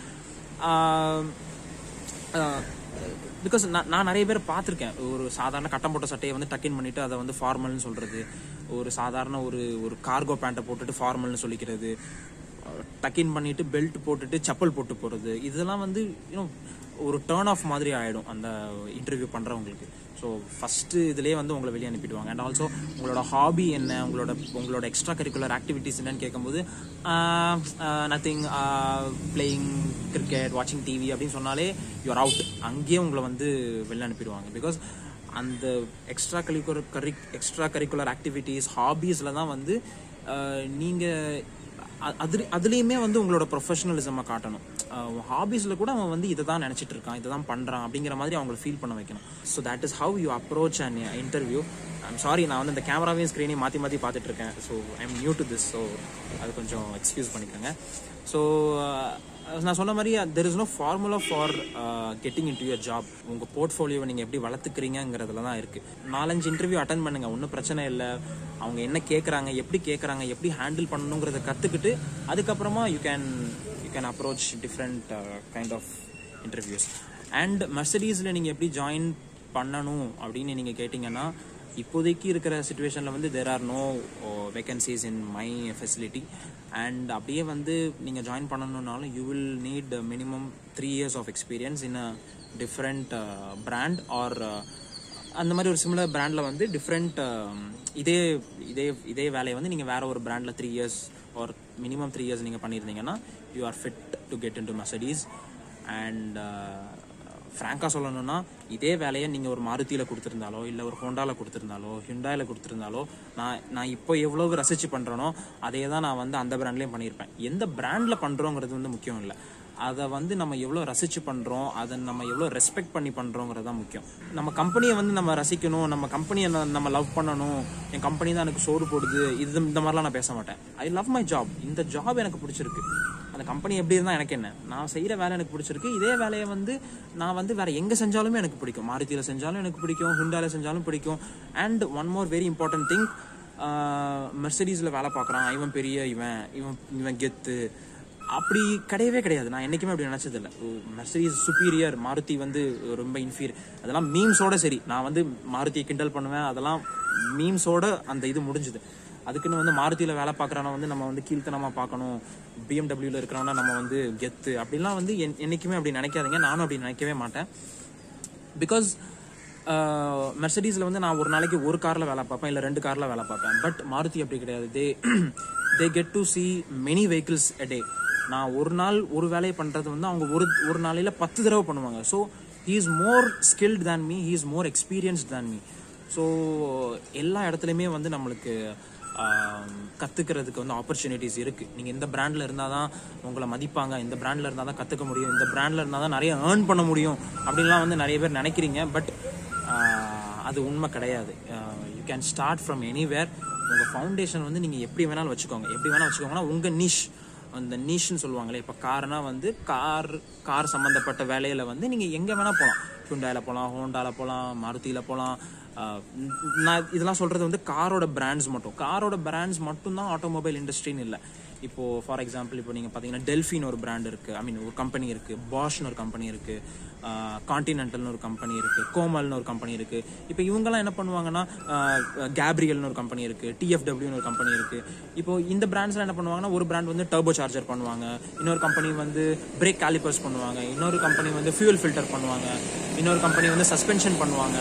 [SPEAKER 1] பிகாஸ் நான் நான் நிறைய பேர் பார்த்துருக்கேன் ஒரு சாதாரண கட்டம் போட்ட சட்டையை வந்து டக்கின் பண்ணிட்டு அதை வந்து ஃபார்மல்னு சொல்றது ஒரு சாதாரண ஒரு ஒரு கார்கோ பேண்ட்டை போட்டுட்டு ஃபார்மல்னு சொல்லிக்கிறது டக்கின் பண்ணிட்டு பெல்ட் போட்டுட்டு செப்பல் போட்டு போகிறது இதெல்லாம் வந்து யூனோ ஒரு டேர்ன் ஆஃப் மாதிரி ஆகிடும் அந்த இன்டர்வியூ பண்ணுறவங்களுக்கு ஸோ ஃபஸ்ட்டு இதுலேயே வந்து உங்களை வெளியே அனுப்பிடுவாங்க அண்ட் ஆல்சோ உங்களோட ஹாபி என்ன உங்களோட உங்களோட எக்ஸ்ட்ரா கரிக்குலர் ஆக்டிவிட்டீஸ் என்னன்னு கேட்கும்போது நத்திங் பிளேயிங் கிரிக்கெட் வாட்சிங் டிவி அப்படின்னு சொன்னாலே யூஆர் அவுட் அங்கேயே உங்களை வந்து வெளில அனுப்பிடுவாங்க பிகாஸ் அந்த எக்ஸ்ட்ரா கரிக்குலர் கரி எக்ஸ்ட்ரா கரிக்குலர் ஆக்டிவிட்டீஸ் ஹாபீஸில் தான் வந்து நீங்கள் அது அதுலேயுமே வந்து உங்களோட ப்ரொஃபஷனலிசமை காட்டணும் ஹாபீஸில் கூட அவன் வந்து இதை தான் நினச்சிட்டு இருக்கான் இதை தான் பண்ணுறான் அப்படிங்கிற மாதிரி அவங்களை ஃபீல் பண்ண வைக்கணும் so that is how you approach and interview I'm sorry நான் வந்து இந்த கேமராவையும் ஸ்க்ரீனையும் மாற்றி மாற்றி பார்த்துட்டு இருக்கேன் so I am new to this so அது கொஞ்சம் எக்ஸ்கியூஸ் பண்ணிக்கோங்க ஸோ நான் சொன்ன மாதிரி there is no formula for getting into your job உங்கள் போர்ட்ஃபோலியோவை நீங்கள் எப்படி வளர்த்துக்கிறீங்கிறதுல தான் இருக்குது நாலஞ்சு இன்டர்வியூ அட்டன் பண்ணுங்கள் ஒன்றும் பிரச்சனை இல்லை அவங்க என்ன கேட்குறாங்க எப்படி கேட்குறாங்க எப்படி ஹேண்டில் பண்ணணுங்கிறத கற்றுக்கிட்டு அதுக்கப்புறமா you can you can approach different kind of interviews and மெர்சடிஸில் நீங்கள் எப்படி ஜாயின் பண்ணணும் அப்படின்னு நீங்கள் கேட்டிங்கன்னா இப்போதைக்கு இருக்கிற சுச்சுவேஷனில் வந்து there are no vacancies in my facility and அப்படியே வந்து நீங்கள் ஜாயின் பண்ணணுன்னாலும் you will need minimum three years of experience in a different brand or அந்த மாதிரி ஒரு சிமிலர் பிராண்டில் வந்து டிஃப்ரெண்ட் இதே இதே இதே வேலையை வந்து நீங்கள் வேற ஒரு பிராண்டில் three years or minimum three years நீங்கள் பண்ணியிருந்தீங்கன்னா you are fit to get into Mercedes and ஃப்ராங்காக சொல்லணும்னா இதே வேலையை நீங்கள் ஒரு மாருதியில் கொடுத்துருந்தாலோ இல்லை ஒரு ஹோண்டாவில் கொடுத்துருந்தாலோ ஹிண்டாயில் கொடுத்துருந்தாலோ நான் நான் இப்போ எவ்வளோ ரசிச்சு பண்ணுறேனோ அதே தான் நான் வந்து அந்த பிராண்ட்லேயும் பண்ணியிருப்பேன் எந்த பிராண்டில் பண்ணுறோங்கிறது வந்து முக்கியம் இல்லை அதை வந்து நம்ம எவ்வளோ ரசிச்சு பண்ணுறோம் அதை நம்ம எவ்வளோ ரெஸ்பெக்ட் பண்ணி பண்ணுறோங்கிறது தான் முக்கியம் நம்ம கம்பெனியை வந்து நம்ம ரசிக்கணும் நம்ம கம்பெனியை நம்ம லவ் பண்ணணும் என் கம்பெனி தான் எனக்கு சோறு போடுது இது இந்த மாதிரிலாம் நான் பேச மாட்டேன் ஐ லவ் மை ஜாப் இந்த ஜாப் எனக்கு பிடிச்சிருக்கு அந்த கம்பெனி எப்படி இருந்தால் எனக்கு என்ன நான் செய்கிற வேலை எனக்கு பிடிச்சிருக்கு இதே வேலையை வந்து நான் வந்து வேற எங்கே செஞ்சாலுமே எனக்கு பிடிக்கும் மாருதியில் செஞ்சாலும் எனக்கு பிடிக்கும் ஹுண்டாவில் செஞ்சாலும் பிடிக்கும் and one more very important thing மெர்சடிஸில் வேலை பார்க்குறான் இவன் பெரிய இவன் இவன் இவன் கெத்து அப்படி கிடையவே கிடையாது நான் என்னைக்குமே அப்படி நினைச்சது இல்லை மெர்சடிஸ் சுப்பீரியர் மாருதி வந்து ரொம்ப இன்ஃபீரியர் அதெல்லாம் மீம்ஸோட சரி நான் வந்து மாருதியை கிண்டல் பண்ணுவேன் அதெல்லாம் மீம்ஸோட அந்த இது முடிஞ்சுது அதுக்குன்னு வந்து மாருதியில் வேலை பார்க்குறவன வந்து நம்ம வந்து கீழ்த்தனமாக பார்க்கணும் பிஎம்டபிள்யூவில் இருக்கிறவனா நம்ம வந்து கெத்து அப்படிலாம் வந்து என் என்னைக்குமே அப்படி நினைக்காதீங்க நானும் அப்படி நினைக்கவே மாட்டேன் பிகாஸ் மெர்சடிஸில் வந்து நான் ஒரு நாளைக்கு ஒரு காரில் வேலை பார்ப்பேன் இல்லை ரெண்டு காரில் வேலை பார்ப்பேன் பட் மாருதி அப்படி கிடையாது they they get to see many vehicles a day நான் ஒரு நாள் ஒரு வேலையை பண்ணுறது வந்து அவங்க ஒரு ஒரு நாளையில் பத்து தடவை பண்ணுவாங்க so he is more skilled than me he is more experienced than me so எல்லா இடத்துலையுமே வந்து நம்மளுக்கு கற்றுக்கிறதுக்கு வந்து ஆப்பர்ச்சுனிட்டிஸ் இருக்குது நீங்கள் இந்த பிராண்டில் இருந்தால் தான் உங்களை மதிப்பாங்க இந்த பிராண்டில் இருந்தால் தான் கற்றுக்க முடியும் இந்த பிராண்டில் இருந்தால் தான் நிறைய ஏர்ன் பண்ண முடியும் அப்படின்லாம் வந்து நிறைய பேர் நினைக்கிறீங்க பட் அது உண்மை கிடையாது you can start from anywhere உங்கள் ஃபவுண்டேஷன் வந்து நீங்கள் எப்படி வேணாலும் வச்சுக்கோங்க எப்படி வேணாலும் வச்சுக்கோங்கன்னா உங்கள் நிஷ் அந்த நீஷ்னு சொல்லுவாங்களே இப்போ கார்னா வந்து கார் கார் சம்மந்தப்பட்ட வேலையில் வந்து நீங்கள் எங்கே வேணால் போகலாம் ஹுண்டாயில் போகலாம் ஹோண்டாவில் போகலாம் மாருதியில் போகலாம் ஆஹ் நான் இதெல்லாம் சொல்கிறது வந்து காரோட பிராண்ட்ஸ் மட்டும் காரோட பிராண்ட்ஸ் மட்டும்தான் ஆட்டோமொபைல் இண்டஸ்ட்ரின்னு இல்லை இப்போது ஃபார் எக்ஸாம்பிள் இப்போ நீங்கள் பார்த்தீங்கன்னா டெல்ஃபின்னு ஒரு பிராண்ட் இருக்குது ஐ மீன் ஒரு கம்பெனி இருக்குது பாஷ்னு ஒரு கம்பெனி இருக்குது கான்டினென்டல்னு ஒரு கம்பெனி இருக்குது கோமல்னு ஒரு கம்பெனி இருக்குது இப்போ இவங்கெல்லாம் என்ன பண்ணுவாங்கன்னா கேப்ரியல்னு ஒரு கம்பெனி இருக்குது டிஎஃப்டபிள்யூன்னு ஒரு கம்பெனி இருக்குது இப்போ இந்த பிராண்ட்ஸ்லாம் என்ன பண்ணுவாங்கன்னா ஒரு பிராண்ட் வந்து டர்போ சார்ஜர் பண்ணுவாங்க இன்னொரு கம்பெனி வந்து பிரேக் காலிப்பர்ஸ் பண்ணுவாங்க இன்னொரு கம்பெனி வந்து ஃபியூல் ஃபில்டர் பண்ணுவாங்க இன்னொரு கம்பெனி வந்து சஸ்பென்ஷன் பண்ணுவாங்க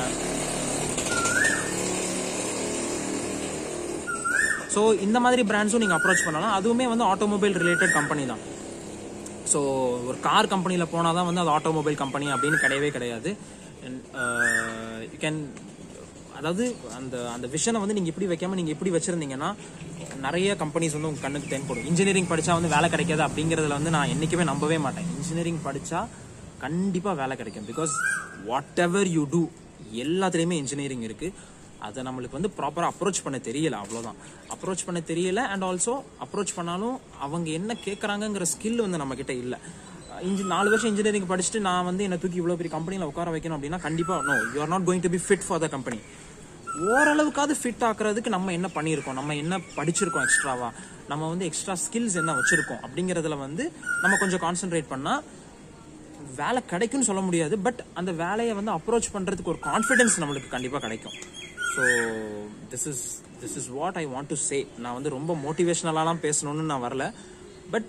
[SPEAKER 1] ஸோ இந்த மாதிரி பிராண்ட்ஸும் நீங்கள் அப்ரோச் பண்ணலாம் அதுவுமே வந்து ஆட்டோமொபைல் ரிலேட்டட் கம்பெனி தான் ஸோ ஒரு கார் கம்பெனியில் போனால் தான் வந்து அது ஆட்டோமொபைல் கம்பெனி அப்படின்னு கிடையவே கிடையாது யூ கேன் அதாவது அந்த அந்த விஷனை வந்து நீங்கள் இப்படி வைக்காம நீங்கள் இப்படி வச்சுருந்தீங்கன்னா நிறைய கம்பெனிஸ் வந்து உங்கள் கண்ணுக்கு தென்படும் இன்ஜினியரிங் படித்தா வந்து வேலை கிடைக்காது அப்படிங்கிறதுல வந்து நான் என்றைக்குமே நம்பவே மாட்டேன் இன்ஜினியரிங் படித்தா கண்டிப்பாக வேலை கிடைக்கும் because whatever you do எல்லாத்துலேயுமே இன்ஜினியரிங் இருக்குது அதை நம்மளுக்கு வந்து ப்ராப்பராக அப்ரோச் பண்ண தெரியல அவ்வளோதான் அப்ரோச் பண்ண தெரியல அண்ட் ஆல்சோ அப்ரோச் பண்ணாலும் அவங்க என்ன கேட்குறாங்கங்கிற ஸ்கில் வந்து நம்மக்கிட்ட இல்லை இன்ஜி நாலு வருஷம் இன்ஜினியரிங் படிச்சுட்டு நான் வந்து என்னை தூக்கி இவ்வளோ பெரிய கம்பெனியில் உட்கார வைக்கணும் அப்படின்னா கண்டிப்பாக no you are not going to be fit for the company ஓரளவுக்காவது ஃபிட் ஆக்குறதுக்கு நம்ம என்ன பண்ணியிருக்கோம் நம்ம என்ன படிச்சிருக்கோம் எக்ஸ்ட்ராவா நம்ம வந்து எக்ஸ்ட்ரா ஸ்கில்ஸ் என்ன வச்சிருக்கோம் அப்படிங்கிறதுல வந்து நம்ம கொஞ்சம் கான்சென்ட்ரேட் பண்ணால் வேலை கிடைக்கும்னு சொல்ல முடியாது பட் அந்த வேலையை வந்து அப்ரோச் பண்ணுறதுக்கு ஒரு கான்ஃபிடென்ஸ் நம்மளுக்கு கண்டிப்பாக கிடைக்கும் so this is this is what I want to say நான் வந்து ரொம்ப மோட்டிவேஷ்னலாலாம் பேசணும்னு நான் வரல பட்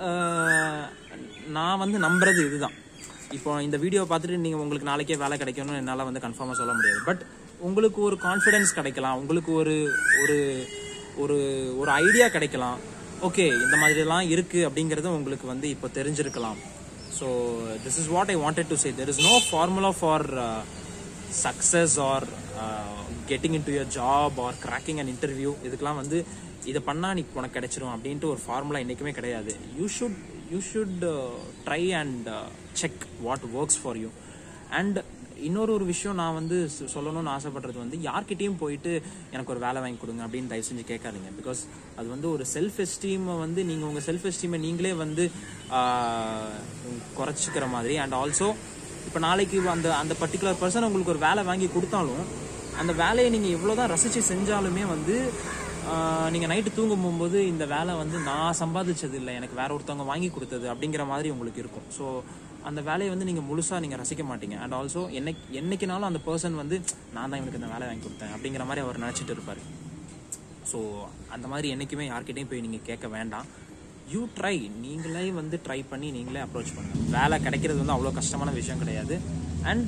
[SPEAKER 1] நான் வந்து நம்புறது இதுதான் இப்போ இந்த வீடியோ பார்த்துட்டு நீங்கள் உங்களுக்கு நாளைக்கே வேலை கிடைக்கும்னு என்னால் வந்து கன்ஃபார்மாக சொல்ல முடியாது பட் உங்களுக்கு ஒரு கான்ஃபிடென்ஸ் கிடைக்கலாம் உங்களுக்கு ஒரு ஒரு ஒரு ஒரு ஐடியா கிடைக்கலாம் ஓகே இந்த மாதிரிலாம் இருக்குது அப்படிங்கிறது உங்களுக்கு வந்து இப்போ தெரிஞ்சிருக்கலாம் so this is what I wanted to say there is no formula for success or getting into your job or cracking and interview இதுக்கெல்லாம் வந்து இதை பண்ணால் நீ உனக்கு கிடைச்சிரும் அப்படின்ட்டு ஒரு ஃபார்முலா என்றைக்குமே கிடையாது you should you should try and check what works for you and இன்னொரு ஒரு விஷயம் நான் வந்து சொ- சொல்லணும்னு ஆசைப்படுறது வந்து யார்கிட்டயும் போயிட்டு எனக்கு ஒரு வேலை வாங்கி கொடுங்க அப்படின்னு தயவு செஞ்சு கேட்காதீங்க பிகாஸ் அது வந்து ஒரு செல்ஃப் எஸ்டீமை வந்து நீங்கள் உங்கள் செல்ஃப் எஸ்டீமை நீங்களே வந்து ஆஹ், குறைச்சிக்கிற மாதிரி அண்ட் ஆல்சோ இப்போ நாளைக்கு அந்த அந்த பர்டிகுலர் பர்சன் உங்களுக்கு ஒரு வேலை வாங்கி கொடுத்தாலும் அந்த வேலையை நீங்கள் எவ்வளோதான் ரசித்து செஞ்சாலுமே வந்து நீங்கள் நைட்டு தூங்கும் போகும்போது இந்த வேலை வந்து நான் சம்பாதிச்சது இல்லை எனக்கு வேற ஒருத்தவங்க வாங்கி கொடுத்தது அப்படிங்கிற மாதிரி உங்களுக்கு இருக்கும் ஸோ அந்த வேலையை வந்து நீங்கள் முழுசாக நீங்கள் ரசிக்க மாட்டீங்க அண்ட் ஆல்சோ என்னைக்கு என்னைக்குனாலும் அந்த பர்சன் வந்து நான் தான் இவனுக்கு இந்த வேலை வாங்கி கொடுத்தேன் அப்படிங்கிற மாதிரி அவர் நினச்சிட்டு இருப்பார் ஸோ அந்த மாதிரி என்றைக்குமே யார்கிட்டயும் போய் நீங்கள் கேட்க வேண்டாம் யூ ட்ரை நீங்களே வந்து ட்ரை பண்ணி நீங்களே அப்ரோச் பண்ணுங்கள் வேலை கிடைக்கிறது வந்து அவ்வளோ கஷ்டமான விஷயம் கிடையாது and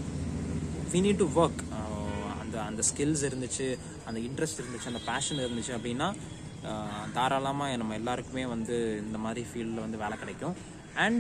[SPEAKER 1] we need to work அந்த அந்த ஸ்கில்ஸ் இருந்துச்சு அந்த இன்ட்ரெஸ்ட் இருந்துச்சு அந்த பேஷன் இருந்துச்சு அப்படின்னா தாராளமாக நம்ம எல்லாருக்குமே வந்து இந்த மாதிரி ஃபீல்டில் வந்து வேலை கிடைக்கும் அண்ட்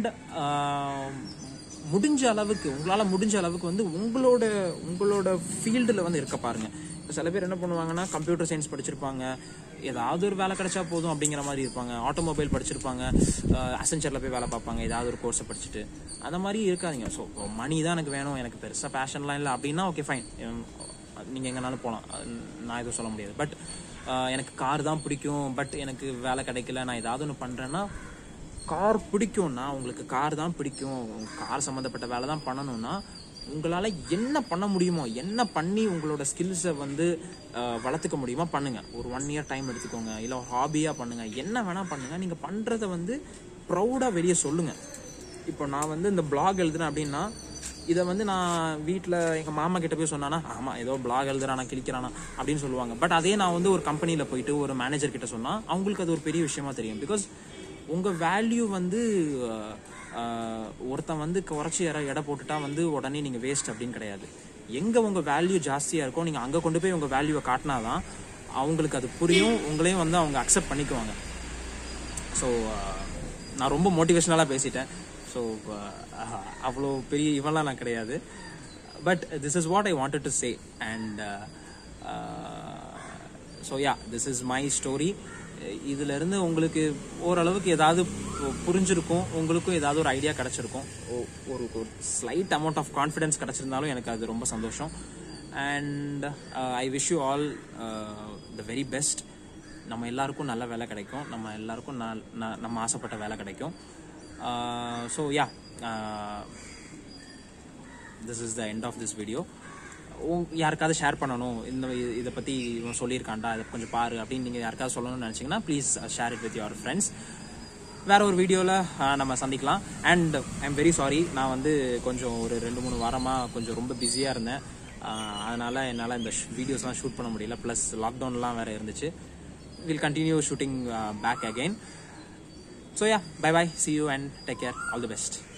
[SPEAKER 1] முடிஞ்ச அளவுக்கு உங்களால் முடிஞ்ச அளவுக்கு வந்து உங்களோட உங்களோட ஃபீல்டில் வந்து இருக்க பாருங்க இப்போ சில பேர் என்ன பண்ணுவாங்கன்னா கம்ப்யூட்டர் சயின்ஸ் படிச்சிருப்பாங்க ஏதாவது ஒரு வேலை கிடைச்சா போதும் அப்படிங்கிற மாதிரி இருப்பாங்க ஆட்டோமொபைல் படிச்சிருப்பாங்க அசென்ச்சரில் போய் வேலை பார்ப்பாங்க ஏதாவது ஒரு கோர்ஸை படிச்சுட்டு அந்த மாதிரி இருக்காதீங்க ஸோ மணி தான் எனக்கு வேணும் எனக்கு பெருசாக பேஷன்லாம் இல்லை அப்படின்னா ஓகே ஃபைன் நீங்கள் எங்கேனாலும் போகலாம் நான் எதுவும் சொல்ல முடியாது பட் எனக்கு கார் தான் பிடிக்கும் பட் எனக்கு வேலை கிடைக்கல நான் ஏதாவது ஒன்று பண்ணுறேன்னா கார் பிடிக்கும்னா உங்களுக்கு கார் தான் பிடிக்கும் கார் சம்மந்தப்பட்ட வேலை தான் பண்ணணும்னா உங்களால் என்ன பண்ண முடியுமோ என்ன பண்ணி உங்களோட ஸ்கில்ஸை வந்து அஹ், வளர்த்துக்க முடியுமோ பண்ணுங்க ஒரு ஒன் இயர் டைம் எடுத்துக்கோங்க இல்லை ஒரு ஹாபியாக பண்ணுங்க என்ன வேணால் பண்ணுங்க நீங்கள் பண்ணுறத வந்து ப்ரௌடாக வெளியே சொல்லுங்கள் இப்போ நான் வந்து இந்த பிளாக் எழுதுறேன் அப்படின்னா இதை வந்து நான் வீட்டில் எங்கள் மாமா கிட்ட போய் சொன்னானா ஆமாம் ஏதோ பிளாக் எழுதுறானா கிழிக்கிறானா அப்படின்னு சொல்லுவாங்க பட் அதே நான் வந்து ஒரு கம்பெனியில் போயிட்டு ஒரு மேனேஜர் கிட்ட சொன்னால் அவங்களுக்கு அது ஒரு பெரிய விஷயமா தெரியும் பிகாஸ் உங்கள் வேல்யூ வந்து அஹ், அஹ், ஒருத்தன் வந்து குறைச்சி எடை எடை போட்டுட்டா வந்து உடனே நீங்கள் வேஸ்ட் அப்படின்னு கிடையாது எங்கே உங்கள் வேல்யூ ஜாஸ்தியாக இருக்கோ நீங்கள் அங்கே கொண்டு போய் உங்கள் வேல்யூவை காட்டினா தான் அவங்களுக்கு அது புரியும் உங்களையும் வந்து அவங்க அக்செப்ட் பண்ணிக்குவாங்க ஸோ நான் ரொம்ப மோட்டிவேஷ்னலாக பேசிட்டேன் ஸோ அவ்வளோ பெரிய இவெல்லாம் நான் கிடையாது but this is what I wanted to say and so yeah this is my story இதிலிருந்து உங்களுக்கு ஓரளவுக்கு ஏதாவது பு- புரிஞ்சிருக்கும் உங்களுக்கும் ஏதாவது ஒரு ஐடியா கிடைச்சிருக்கும் ஒ- ஒரு ஒரு ஸ்லைட் அமௌண்ட் ஆஃப் கான்ஃபிடன்ஸ் கிடைச்சிருந்தாலும் எனக்கு அது ரொம்ப சந்தோஷம் and I wish you all the very best நம்ம எல்லாருக்கும் நல்ல வேலை கிடைக்கும் நம்ம எல்லாருக்கும் நல்- ந- நம்ம ஆசைப்பட்ட வேலை கிடைக்கும் so yeah this is the end of this video யாருக்காவது ஷேர் பண்ணணும் இந்த இ- இதை பற்றி இவன் சொல்லியிருக்காண்டா இதை கொஞ்சம் பாரு அப்படின்னு நீங்கள் யாருக்காவது சொல்லணும்னு நினச்சிங்கன்னா please share it with your friends வேற ஒரு வீடியோவில் நம்ம சந்திக்கலாம் அண்ட் ஐம் வெரி சாரி நான் வந்து கொஞ்சம் ஒரு ரெண்டு மூணு வாரமாக கொஞ்சம் ரொம்ப பிஸியாக இருந்தேன் ஆஹ் அதனால என்னால் இந்த வீடியோஸ்லாம் ஷூட் பண்ண முடியல ப்ளஸ் லாக்டவுன்லாம் வேற இருந்துச்சு will continue shooting back again so yeah bye bye see you and take care all the best